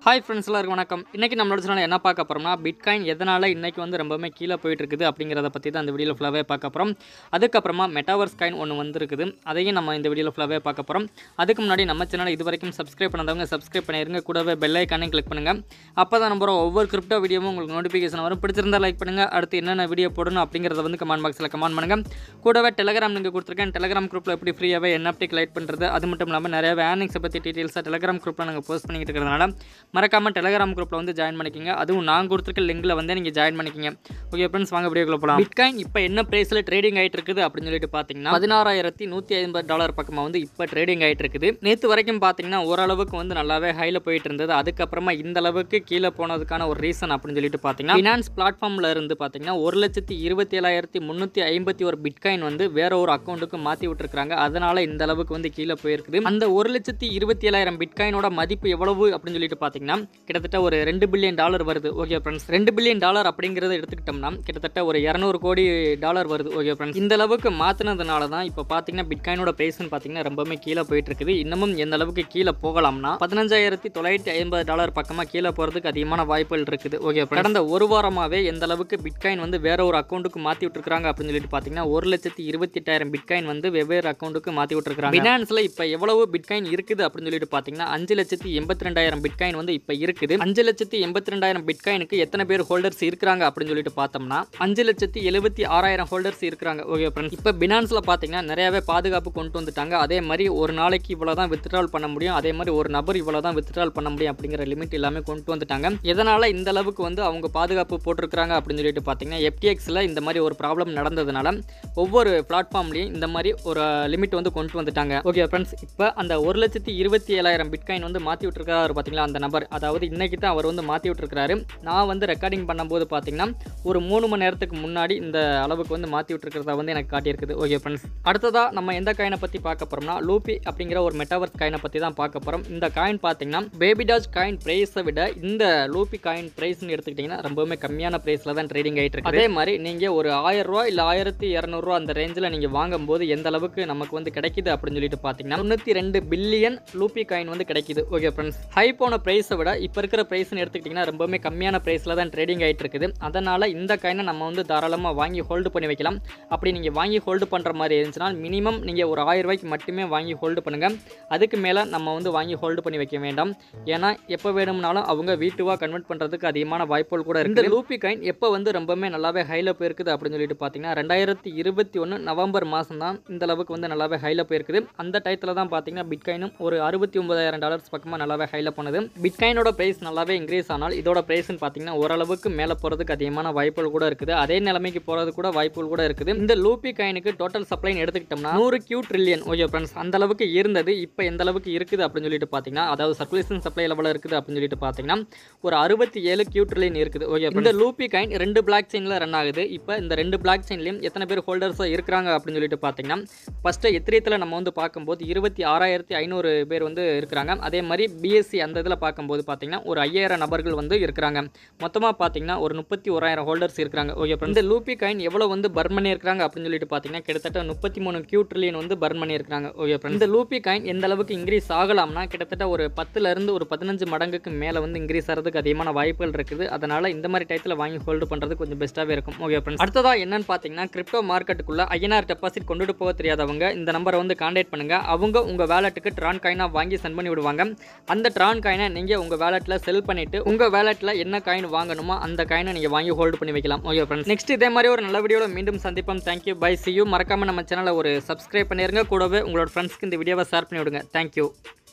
hi friends எல்லாருக்கும் வணக்கம் இன்றைக்கி நம்மளோட சேனல் என்ன பார்க்க போகிறோம்னா பிட்காயின் எதனால் இன்றைக்கி வந்து ரொம்பவுமே கீழே போயிட்டு இருக்குது அப்படிங்கிறத பற்றி தான் இந்த வீடியோவில் ஃபுல்லாகவே பார்க்க போகிறோம் அதுக்கப்புறமா மெட்டாவர்ஸ் காயின் ஒன்று வந்திருக்குது அதையும் நம்ம இந்த வீடியோவில் ஃபுல்லாகவே பார்க்க போகிறோம் அதுக்கு முன்னாடி நம்ம சேனலை இது வரைக்கும் சப்ஸ்கிரைப் பண்ணாதவங்க சப்ஸ்கிரைப் பண்ணிருங்க கூடவே பெல் ஐக்கானையும் கிளிக் பண்ணுங்கள் அப்போ தான் நம்ம ஒவ்வொரு கிரிப்டோ வீடியோவும் உங்களுக்கு நோட்டிஃபிகேஷன் வரும் பிடிச்சிருந்தா லைக் பண்ணுங்கள் அடுத்து என்னென்ன வீடியோ போடணும் அப்படிங்கிறத வந்து கமெண்ட் பாக்ஸில் கமெண்ட் பண்ணுங்கள் கூடவே டெலகிராம் லிங்க் கொடுத்துருக்கேன் டெலகிராம் குரூப்பில் எப்படி ஃப்ரீயாகவே NFT லைட் பண்ணுறது அது மட்டும் இல்லாமல் நிறைய ஏர்னிங்ஸை பற்றி டீட்டெயில்ஸாக டெலகிராம் குரூப்பில் நாங்கள் போஸ்ட் பண்ணிக்கிட்டு இருக்கிறதுனால மறக்காமல் டெலகிராம் குரூப்பில் வந்து ஜாயின் பண்ணிக்கங்க அதுவும் நான் கொடுத்துருக்க லிங்கில் வந்து நீங்கள் ஜாயின் பண்ணிக்கங்க ஓகே ஃப்ரெண்ட்ஸ் வாங்க வீடியோக்குள்ள போகலாம் பிட்காயின் இப்போ என்ன ப்ரைஸில் ட்ரேடிங் ஆகிட்டு இருக்குது அப்படின்னு சொல்லிட்டு பார்த்தீங்கன்னா பதினாறாயிரத்தி நூற்றி ஐம்பது டாலர் பக்கமாக வந்து இப்போ ட்ரேடிங் ஆகிட்டு இருக்குது நேற்று வரைக்கும் பார்த்தீங்கன்னா ஓரளவுக்கு வந்து நல்லாவே ஹையில் போயிட்டு இருந்தது அதுக்கப்புறமா இந்த அளவுக்கு கீழே போனதுக்கான ஒரு ரீசன் அப்படின்னு சொல்லிட்டு பார்த்தீங்கன்னா ஃபினான்ஸ் பிளாட்ஃபார்மில் இருந்து பார்த்தீங்கன்னா ஒரு லட்சத்தி இருபத்தி ஏழாயிரத்தி முந்நூற்றி ஐம்பத்தி ஒரு பிட்காயின் வந்து வேற ஒரு அக்கௌண்ட்டுக்கு மாற்றி விட்டுருக்காங்க அதனால இந்த அளவுக்கு வந்து கீழே போயிருக்குது அந்த ஒரு லட்சத்தி இருபத்தி ஏழாயிரம் பிட்காயினோட மதிப்பு எவ்வளவு அப்படின்னு சொல்லிட்டு பார்த்தீங்கன்னா கிட்டத்தட்ட ஒரு ரெண்டு பில்லியன் டாலர் வருது ஓகே ஃப்ரெண்ட்ஸ் ரெண்டு பில்லியன் டாலர் அப்படிங்கிறத எடுத்துக்கிட்டோம்னா கிட்டத்தட்ட ஒரு இரநூறு கோடி டாலர் வருது ஓகே ஃப்ரெண்ட்ஸ் இந்த அளவுக்கு மாற்றினதுனால தான் இப்போ பார்த்தீங்கன்னா பிட்காயினோட ப்ரைஸ்னு பார்த்தீங்கன்னா ரொம்பவுமே கீழே போயிட்டு இருக்குது இன்னமும் எந்த அளவுக்கு கீழே போகலாம்னா பதினஞ்சாயிரத்தி தொள்ளாயிரத்தி ஐம்பது டாலர் பக்கமாக கீழே போகிறதுக்கு அதிகமான வாய்ப்புகள் இருக்குது ஓகே கடந்த ஒரு வாரமாகவே எந்த அளவுக்கு பிட்காயின் வந்து வேற ஒரு அக்கௌண்ட்டுக்கு மாற்றி விட்டுருக்காங்க அப்படின்னு சொல்லிட்டு பார்த்தீங்கன்னா ஒரு லட்சத்தி இருபத்தி எட்டாயிரம் பிட்காயின் வந்து வெவ்வேறு அக்கௌண்ட்டுக்கு மாற்றி விட்டுருக்காங்க பினான்ஸில் இப்போ எவ்வளவு பிட்காயின் இருக்குது அப்படின்னு சொல்லிட்டு பார்த்தீங்கன்னா அஞ்சு லட்சத்தி எண்பத்தி ரெண்டாயிரம் பிட்காயின் வந்து இப்போ இருக்குது அஞ்சு லட்சத்தி எண்பத்தி ரெண்டாயிரம் பிட்காயினுக்கு எத்தனை பேர் ஹோல்டர்ஸ் இருக்கிறாங்க அப்படின்னு சொல்லிட்டு பார்த்தோம்னா அஞ்சு லட்சத்தி எழுபத்தி ஆறாயிரம் ஹோல்டர்ஸ் இருக்கிறாங்க ஓகே ஃப்ரெண்ட்ஸ் இப்போ பினான்ஸில் பார்த்தீங்கன்னா நிறையவே பாதுகாப்பு கொண்டு வந்துட்டாங்க அதே மாதிரி ஒரு நாளைக்கு இவ்வளோ தான் வித்ட்ரால் பண்ண முடியும் அதே மாதிரி ஒரு நபர் இவ்வளோ தான் வித்ட்ரால் பண்ண முடியும் அப்படிங்கிற லிமிட் எல்லாமே கொண்டு வந்துட்டாங்க எதனால் இந்த அளவுக்கு வந்து அவங்க பாதுகாப்பு போட்டிருக்கிறாங்க அப்படின்னு சொல்லிட்டு பார்த்தீங்கன்னா எஃப்டிஎக்ஸில் இந்த மாதிரி ஒரு ப்ராப்ளம் நடந்ததுனால ஒவ்வொரு பிளாட்ஃபார்ம்லையும் இந்த மாதிரி ஒரு லிமிட் வந்து கொண்டு வந்துட்டாங்க ஓகே ஃப்ரெண்ட்ஸ் இப்போ அந்த ஒரு லட்சத்தி இருபத்தி ஏழாயிரம் பிட்காயின் வந்து மாற்றி விட்டுருக்காரு பார்த்தீங்களா அந்த நபர் அதாவது இன்னைக்கு தான் அவர் வந்து மாற்றி விட்டுருக்காரு நான் வந்து ரெக்கார்டிங் பண்ணும்போது பார்த்தீங்கன்னா ஒரு மூணு மணி நேரத்துக்கு முன்னாடி இந்த அளவுக்கு வந்து மாற்றி விட்டுருக்கிறதா வந்து எனக்கு காட்டியிருக்குது ஓகே ஃப்ரெண்ட்ஸ் அடுத்ததாக நம்ம எந்த காயினை பற்றி பார்க்க போகிறோம்னா லூபி அப்படிங்கிற ஒரு மெட்டாவர்ஸ் காயினை பற்றி தான் பார்க்க போகிறோம் இந்த காயின் பார்த்தீங்கன்னா பேபிடாஜ் காயின் ப்ரைஸை விட இந்த லூபி காயின் ப்ரைஸ்னு எடுத்துக்கிட்டிங்கன்னா ரொம்பவுமே கம்மியான ப்ரைஸில் தான் ட்ரேடிங் ஆகிட்டு இருக்கு அதே மாதிரி நீங்கள் ஒரு ஆயிரம் ரூபா இல்லை ஆயிரத்தி இரநூறுவா அந்த ரேஞ்சில் நீங்கள் வாங்கும்போது எந்த அளவுக்கு நமக்கு வந்து கிடைக்குது அப்படின்னு சொல்லிட்டு பார்த்தீங்கன்னா தொண்ணூற்றி ரெண்டு பில்லியன் லூபி காயின் வந்து கிடைக்குது ஓகே ஃப்ரெண்ட்ஸ் ஹை போன ப்ரைஸை விட இப்போ இருக்கிற ப்ரைஸ்னு எடுத்துக்கிட்டிங்கன்னா ரொம்பவுமே கம்மியான ப்ரைஸில் தான் ட்ரேடிங் ஆகிட்டு இருக்குது அதனால் இந்த காயினை நம்ம வந்து தாராளமாக வாங்கி ஹோல்டு பண்ணி வைக்கலாம் அப்படி நீங்கள் வாங்கி ஹோல்டு பண்ணுற மாதிரி இருந்துச்சுன்னா மினிமம் நீங்கள் ஒரு ஆயிரம் ரூபாய்க்கு மட்டுமே வாங்கி ஹோல்டு பண்ணுங்கள் அதுக்கு மேலே நம்ம வந்து வாங்கி ஹோல்டு பண்ணி வைக்க வேண்டாம் ஏன்னா எப்போ வேணும்னாலும் அவங்க வீட்டுவாக கன்வெர்ட் பண்ணுறதுக்கு அதிகமான வாய்ப்புகள் கூட இருக்குது இந்த லூப்பி காயின் எப்போ வந்து ரொம்பவுமே நல்லாவே ஹையில் போயிருக்குது அப்படின்னு சொல்லிட்டு பார்த்தீங்கன்னா ரெண்டாயிரத்தி இருபத்தி ஒன்று நவம்பர் மாதம் தான் இந்த அளவுக்கு வந்து நல்லாவே ஹையில் போயிருக்குது அந்த டயத்தில் தான் பார்த்தீங்கன்னா பிட்காயினும் ஒரு அறுபத்தி ஒன்பதாயிரம் டாலர்ஸ் பக்கமாக நல்லாவே ஹையில் போனது பிட்காயினோட ப்ரைஸ் நல்லாவே இன்க்ரீஸ் ஆனால் இதோட ப்ரைஸ்னு பார்த்தீங்கன்னா ஓரளவுக்கு மேலே போகிறதுக்கு அதிகமான வாய்ப்புகள் கூட இருக்குது அதே நிலைமைக்கு போகிறது கூட வாய்ப்புகள் கூட இருக்குது இந்த லூப்பி காயினுக்கு டோட்டல் சப்ளைன்னு எடுத்துக்கிட்டோம்னா நூறு கியூ ட்ரில்லியன் ஓகே ஃப்ரெண்ட்ஸ் அந்த அளவுக்கு இருந்தது இப்போ எந்த அளவுக்கு இருக்குது அப்படின்னு சொல்லிட்டு பார்த்தீங்கன்னா அதாவது சர்க்குலேஷன் சப்ளை லெவலில் இருக்குது அப்படின்னு சொல்லிட்டு பார்த்தீங்கன்னா ஒரு அறுபத்தி ஏழு கியூ ட்ரில்லியன் இருக்குது ஓகே இந்த லூப்பி காயின் ரெண்டு பிளாக் செயினில் ரன் ஆகுது இப்போ இந்த ரெண்டு பிளாக் செயின்லையும் எத்தனை பேர் ஹோல்டர்ஸாக இருக்கிறாங்க அப்படின்னு சொல்லிட்டு பார்த்தீங்கன்னா ஃபஸ்ட்டு எத்திரியத்தில் நம்ம வந்து பார்க்கும்போது இருபத்தி ஆறாயிரத்தி ஐநூறு பேர் வந்து இருக்கிறாங்க அதே மாதிரி பிஎஸ்சி அந்த இதில் பார்க்கும்போது பார்த்தீங்கன்னா ஒரு ஐயாயிரம் நபர்கள் வந்து இருக்கிறாங்க மொத்தமாக பார்த்தீங்கன்னா ஒரு முப்பத்தி ஓராயிரம் ஹோல்டர்ஸ் இருக்கிறாங்க ஓகே இந்த லூப்பி காயின் எவ்வளோ வந்து பர்ன் பண்ணியிருக்காங்க அப்படின்னு சொல்லிட்டு பார்த்தீங்கன்னா கிட்டத்தட்ட முப்பத்தி மூணு கியூ ட்ரில்லியன் வந்து பர்ன் பண்ணியிருக்காங்க ஓகே இந்த லூப்பி காயின் எந்த அளவுக்கு இன்க்ரீஸ் ஆகலாம்னா கிட்டத்தட்ட ஒரு பத்துல இருந்து ஒரு பதினஞ்சு மடங்குக்கு மேலே வந்து இன்க்ரீஸ் ஆகிறதுக்கு அதிகமான வாய்ப்புகள் இருக்குது அதனால இந்த மாதிரி டயத்தில் வாங்கி ஹோல்டு பண்ணுறது கொஞ்சம் பெஸ்ட்டாகவே இருக்கும் ஓகே ஃப்ரெண்ட்ஸ் அடுத்ததாக என்னன்னு பார்த்தீங்கன்னா கிரிப்டோ மார்க்கெட்டுக்குள்ள ஐஎன்ஆர் டெபாசிட் கொண்டுட்டு போக தெரியாதவங்க இந்த நம்பரை வந்து கான்டாக்ட் பண்ணுங்க அவங்க உங்கள் வேலெட்டுக்கு ட்ரான் காயினாக வாங்கி சென்ட் பண்ணி விடுவாங்க அந்த ட்ரான் காயினை நீங்கள் உங்கள் வேலெட்டில் செல் பண்ணிட்டு உங்கள் வேலெட்டில் என்ன காயின் வாங்கணுமோ அந்த காயினை நீங்கள் வாங்கி ஹோல்டு பண்ணி வைக்கலாம் ஓகே ஃப்ரெண்ட்ஸ் நெக்ஸ்ட் இதே மாதிரி ஒரு நல்ல வீடியோவில் மீண்டும் சந்திப்போம் தேங்க்யூ பை சி யூ மறக்காம நம்ம சேனலை ஒரு சப்ஸ்கிரைப் பண்ணிருங்க கூடவே உங்களோட ஃப்ரெண்ட்ஸ்க்கு இந்த வீடியோவை ஷேர் பண்ணி விடுங்க தேங்க்யூ